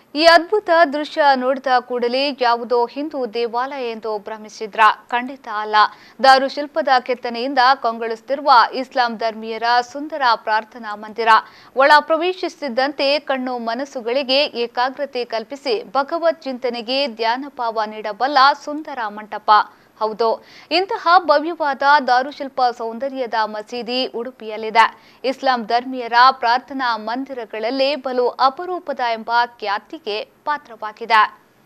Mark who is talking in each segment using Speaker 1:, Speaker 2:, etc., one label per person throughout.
Speaker 1: ಈ ಅದ್ಭುತ ದೃಶ್ಯ ನೋಡಿದ ಕೂಡಲೇ ಯಾವುದೋ ಹಿಂದೂ ದೇವಾಲಯ ಎಂದು ಭ್ರಮಿಸಿದ್ರ ಖಂಡಿತ ಅಲ್ಲ ದಾರು ಶಿಲ್ಪದ ಕೆತ್ತನೆಯಿಂದ ಕಂಗೊಳಿಸುತ್ತಿರುವ ಇಸ್ಲಾಂ ಧರ್ಮೀಯರ ಸುಂದರ ಪ್ರಾರ್ಥನಾ ಮಂದಿರ ಒಳ ಪ್ರವೇಶಿಸುತ್ತಿದ್ದಂತೆ ಕಣ್ಣು ಮನಸ್ಸುಗಳಿಗೆ ಏಕಾಗ್ರತೆ ಕಲ್ಪಿಸಿ ಭಗವತ್ ಚಿಂತನೆಗೆ ಧ್ಯಾನಭಾವ ನೀಡಬಲ್ಲ ಸುಂದರ ಮಂಟಪ ಹೌದು ಇಂತಹ ಭವ್ಯವಾದ ದಾರುಶಿಲ್ಪ ಸೌಂದರ್ಯದ ಮಸೀದಿ ಉಡುಪಿಯಲ್ಲಿದೆ ಇಸ್ಲಾಂ ಧರ್ಮೀಯರ ಪ್ರಾರ್ಥನಾ ಮಂದಿರಗಳಲ್ಲೇ ಬಲು ಅಪರೂಪದ ಎಂಬ ಖ್ಯಾತಿಗೆ ಪಾತ್ರವಾಗಿದೆ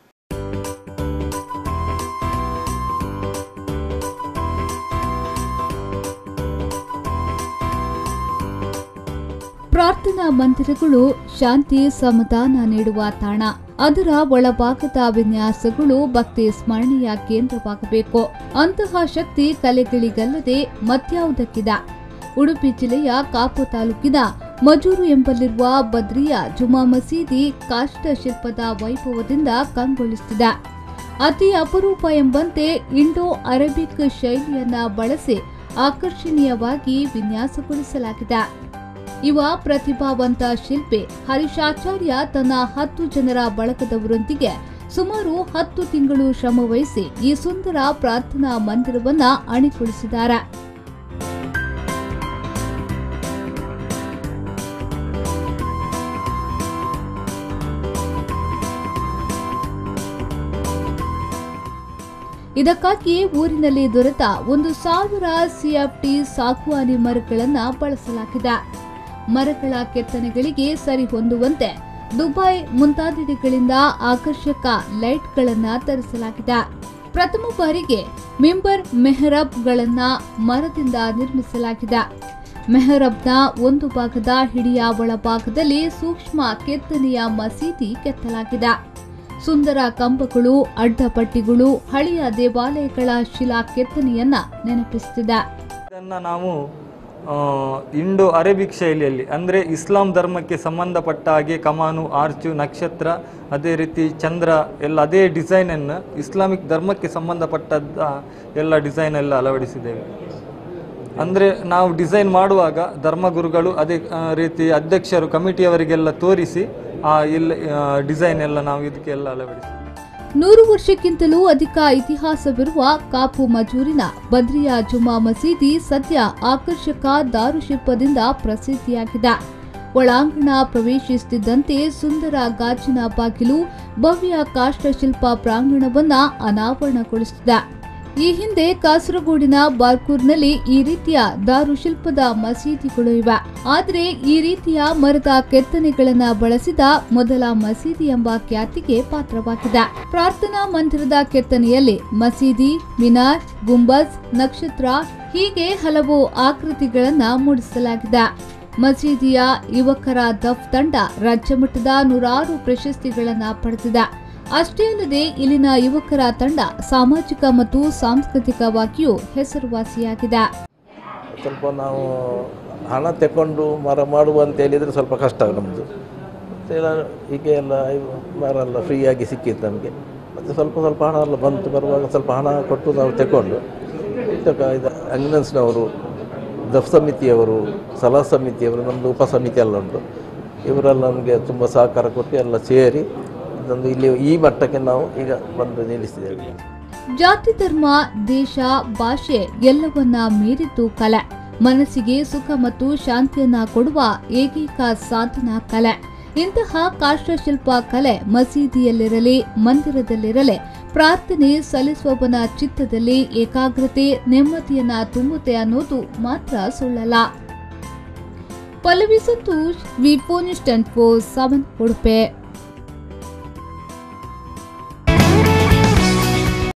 Speaker 1: ಪ್ರಾರ್ಥನಾ ಮಂದಿರಗಳು ಶಾಂತಿ ಸಮಾಧಾನ ನೀಡುವ ತಾಣ ಅದರ ಒಳಭಾಗದ ವಿನ್ಯಾಸಗಳು ಭಕ್ತಿ ಸ್ಮರಣೆಯ ಕೇಂದ್ರವಾಗಬೇಕು ಅಂತಹ ಶಕ್ತಿ ಕಲೆಗಳಿಗಲ್ಲದೆ ಮತ್ಯಾವುದಕ್ಕಿದೆ ಉಡುಪಿ ಜಿಲ್ಲೆಯ ಕಾಪು ತಾಲೂಕಿನ ಮಜೂರು ಎಂಬಲ್ಲಿರುವ ಬದ್ರಿಯಾ ಜುಮಾ ಮಸೀದಿ ಕಾಷ್ಟ ಶಿಲ್ಪದ ವೈಭವದಿಂದ ಕಂಗೊಳಿಸುತ್ತಿದೆ ಅತಿ ಅಪರೂಪ ಎಂಬಂತೆ ಇಂಡೋ ಅರೇಬಿಕ್ ಶೈಲಿಯನ್ನ ಬಳಸಿ ಆಕರ್ಷಣೀಯವಾಗಿ ವಿನ್ಯಾಸಗೊಳಿಸಲಾಗಿದೆ ಯುವ ಪ್ರತಿಭಾವಂತ ಶಿಲ್ಪಿ ಹರೀಶಾಚಾರ್ಯ ತನ್ನ ಹತ್ತು ಜನರ ಬಳಗದವರೊಂದಿಗೆ ಸುಮಾರು ಹತ್ತು ತಿಂಗಳು ಶ್ರಮವಹಿಸಿ ಈ ಸುಂದರ ಪ್ರಾರ್ಥನಾ ಮಂದಿರವನ್ನ ಅಣಿಗೊಳಿಸಿದ್ದಾರೆ ಇದಕ್ಕಾಗಿ ಊರಿನಲ್ಲಿ ದೊರೆತ ಒಂದು ಸಾವಿರ ಸಿಎಫ್ಟಿ ಸಾಗುವಾನಿ ಮರಗಳನ್ನ ಬಳಸಲಾಗಿದೆ ಮರಗಳ ಕೆತ್ತನೆಗಳಿಗೆ ಸರಿ ಹೊಂದುವಂತೆ ದುಬೈ ಮುಂತಾದೆಡೆಗಳಿಂದ ಆಕರ್ಷಕ ಲೈಟ್ಗಳನ್ನ ತರಿಸಲಾಗಿದೆ ಪ್ರಥಮ ಬಾರಿಗೆ ಮಿಂಬರ್ ಮೆಹರಬ್ಗಳನ್ನ ಮರದಿಂದ ನಿರ್ಮಿಸಲಾಗಿದೆ ಮೆಹರಬ್ನ ಒಂದು ಭಾಗದ ಹಿಡಿಯ ಒಳಭಾಗದಲ್ಲಿ ಸೂಕ್ಷ್ಮ ಕೆತ್ತನೆಯ ಮಸೀದಿ ಕೆತ್ತಲಾಗಿದೆ ಸುಂದರ ಕಂಬಗಳು ಅಡ್ಡಪಟ್ಟಿಗಳು ಹಳೆಯ ದೇವಾಲಯಗಳ ಶಿಲಾ ಕೆತ್ತನೆಯನ್ನ ನೆನಪಿಸುತ್ತಿದೆ
Speaker 2: ಇದನ್ನು ನಾವು ಆ, ಇಂಡೋ ಅರೇಬಿಕ್ ಶೈಲಿಯಲ್ಲಿ ಅಂದರೆ ಇಸ್ಲಾಂ ಧರ್ಮಕ್ಕೆ ಸಂಬಂಧಪಟ್ಟ ಹಾಗೆ ಕಮಾನು ಆರ್ಚು ನಕ್ಷತ್ರ ಅದೇ ರೀತಿ ಚಂದ್ರ ಎಲ್ಲ ಅದೇ ಡಿಸೈನನ್ನು ಇಸ್ಲಾಮಿಕ್ ಧರ್ಮಕ್ಕೆ ಸಂಬಂಧಪಟ್ಟದ್ದ ಎಲ್ಲ ಡಿಸೈನ್ ಎಲ್ಲ ಅಳವಡಿಸಿದ್ದೇವೆ ಅಂದರೆ ನಾವು ಡಿಸೈನ್ ಮಾಡುವಾಗ ಧರ್ಮಗುರುಗಳು ಅದೇ ಆ, ರೀತಿ ಅಧ್ಯಕ್ಷರು ಕಮಿಟಿಯವರಿಗೆಲ್ಲ ತೋರಿಸಿ ಆ ಇಲ್ಲ ಡಿಸೈನ್ ಎಲ್ಲ ನಾವು ಇದಕ್ಕೆಲ್ಲ ಅಳವಡಿಸಿ
Speaker 1: ನೂರು ವರ್ಷಕ್ಕಿಂತಲೂ ಅಧಿಕ ಇತಿಹಾಸವಿರುವ ಕಾಪು ಮಜೂರಿನ ಬದ್ರಿಯಾ ಜುಮಾ ಮಸೀದಿ ಸದ್ಯ ಆಕರ್ಷಕ ದಾರುಶಿಲ್ಪದಿಂದ ಪ್ರಸಿದ್ಧಿಯಾಗಿದೆ ಒಳಾಂಗಣ ಪ್ರವೇಶಿಸುತ್ತಿದ್ದಂತೆ ಸುಂದರ ಗಾಜಿನ ಬಾಗಿಲು ಭವ್ಯ ಕಾಷ್ಟಶಿಲ್ಪ ಪ್ರಾಂಗಣವನ್ನ ಅನಾವರಣಗೊಳಿಸುತ್ತಿದೆ ಈ ಹಿಂದೆ ಕಾಸರಗೋಡಿನ ಬಾರ್ಕೂರ್ನಲ್ಲಿ ಈ ರೀತಿಯ ದಾರುಶಿಲ್ಪದ ಮಸೀದಿಗಳು ಇವೆ ಆದರೆ ಈ ರೀತಿಯ ಮರದ ಕೆತ್ತನೆಗಳನ್ನ ಬಳಸಿದ ಮೊದಲ ಮಸೀದಿ ಎಂಬ ಖ್ಯಾತಿಗೆ ಪಾತ್ರವಾಗಿದೆ ಪ್ರಾರ್ಥನಾ ಮಂದಿರದ ಕೆತ್ತನೆಯಲ್ಲಿ ಮಸೀದಿ ಮಿನಾರ್ ಗುಂಬಜ್ ನಕ್ಷತ್ರ ಹೀಗೆ ಹಲವು ಆಕೃತಿಗಳನ್ನ ಮೂಡಿಸಲಾಗಿದೆ ಮಸೀದಿಯ ಯುವಕರ ದಫ್ ತಂಡ ರಾಜ್ಯಮಟ್ಟದ ನೂರಾರು ಪ್ರಶಸ್ತಿಗಳನ್ನ ಪಡೆದಿದೆ ಅಷ್ಟೇ ಅಲ್ಲದೆ ಇಲ್ಲಿನ ಯುವಕರ ತಂಡ ಸಾಮಾಜಿಕ ಮತ್ತು ಸಾಂಸ್ಕೃತಿಕವಾಗಿಯೂ ಹೆಸರುವಾಸಿಯಾಗಿದೆ
Speaker 3: ಸ್ವಲ್ಪ ನಾವು ಹಣ ತೆಕ್ಕೊಂಡು ಮರ ಮಾಡುವ ಅಂತ ಹೇಳಿದರೆ ಸ್ವಲ್ಪ ಕಷ್ಟ ನಮ್ಮದು ಮತ್ತು ಎಲ್ಲ ಹೀಗೆ ಎಲ್ಲ ಇವು ಮರ ಎಲ್ಲ ಫ್ರೀಯಾಗಿ ಸಿಕ್ಕಿತ್ತು ನಮಗೆ ಮತ್ತು ಸ್ವಲ್ಪ ಸ್ವಲ್ಪ ಹಣ ಎಲ್ಲ ಬಂತು ಬರುವಾಗ ಸ್ವಲ್ಪ ಹಣ ಕೊಟ್ಟು ನಾವು ತೆಕ್ಕೊಂಡು ಇದಕ್ಕ ಇದು ಅಂಗ್ನೆನ್ಸ್ನವರು ದಫ್ ಸಮಿತಿಯವರು ಸಲಹಾ ಸಮಿತಿಯವರು ನಮ್ಮದು ಉಪ ಸಮಿತಿ ಎಲ್ಲ ಉಂಟು ಇವರೆಲ್ಲ ನಮಗೆ ತುಂಬ ಸಹಕಾರ ಕೊಟ್ಟು ಎಲ್ಲ ಸೇರಿ ಇದೊಂದು ಇಲ್ಲಿ ಈ ಮಟ್ಟಕ್ಕೆ ನಾವು ಈಗ ಬಂದು ನಿಲ್ಲಿಸಿದ್ದೇವೆ
Speaker 1: ಜಾತಿ ಧರ್ಮ ದೇಶ ಭಾಷೆ ಎಲ್ಲವನ್ನ ಮೀರಿದ್ದು ಕಲೆ ಮನಸ್ಸಿಗೆ ಸುಖ ಮತ್ತು ಶಾಂತಿಯನ್ನ ಕೊಡುವ ಏಕೈಕ ಸಾಧನ ಕಲೆ ಇಂತಹ ಕಾಷ್ಟಶಿಲ್ಪ ಕಲೆ ಮಸೀದಿಯಲ್ಲಿರಲಿ ಮಂದಿರದಲ್ಲಿರಲಿ ಪ್ರಾರ್ಥನೆ ಸಲ್ಲಿಸುವವನ ಚಿತ್ತದಲ್ಲಿ ಏಕಾಗ್ರತೆ ನೆಮ್ಮದಿಯನ್ನ ತುಂಬುತ್ತೆ ಅನ್ನೋದು ಮಾತ್ರ ಸುಳ್ಳಲ್ಲ Pallavi Santosh V phone ten four seven ಉಡುಪೆ